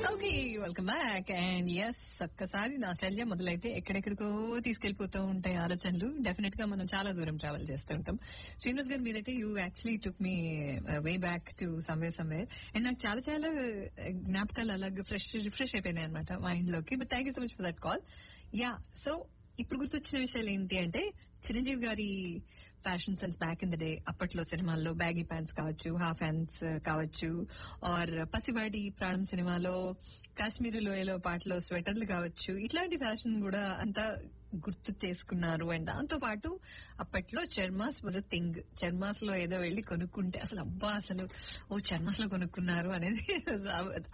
okay welcome back and yes ఒక్కసారి nostalgia మొదలైతే ఎక్కడెక్కడికో తీసుకెళ్లిపోతూ ఉంటాయి ఆలోచనలు డెఫినెట్ గా మనం చాలా దూరం ట్రావెల్ చేస్తూ ఉంటాం శ్రీనివాస్ గారు మీరైతే you actually took me way back to somewhere somewhere and నాకు చాలా చాలా జ్ఞాపకాలు అలాగే ఫ్రెష్ రిఫ్రెష్ అయిపోయినాయి అనమాట మైండ్ లోకి but thank you so much for that call yeah so ఇప్పుడు గుర్తొచ్చిన విషయాలు ఏంటి అంటే Chiranjeevi garu fashion sense back in the day అప్పట్లో సినిమాల్లో బ్యాగీ ప్యాంట్స్ కావచ్చు హాఫ్ హ్యాండ్స్ కావచ్చు ఆర్ పసివాడి ప్రాణం సినిమాలో కాశ్మీరీ లోయలో పాటలో స్వెటర్లు కావచ్చు ఇట్లాంటి ఫ్యాషన్ కూడా అంతా గుర్తు చేసుకున్నారు అండ్ దాంతో పాటు అప్పట్లో చర్మాస్ వాజ్ అ థింగ్ చర్మాస్ లో ఏదో వెళ్లి కొనుక్కుంటే అసలు అబ్బా అసలు ఓ చర్మాస్ లో కొనుక్కున్నారు అనేది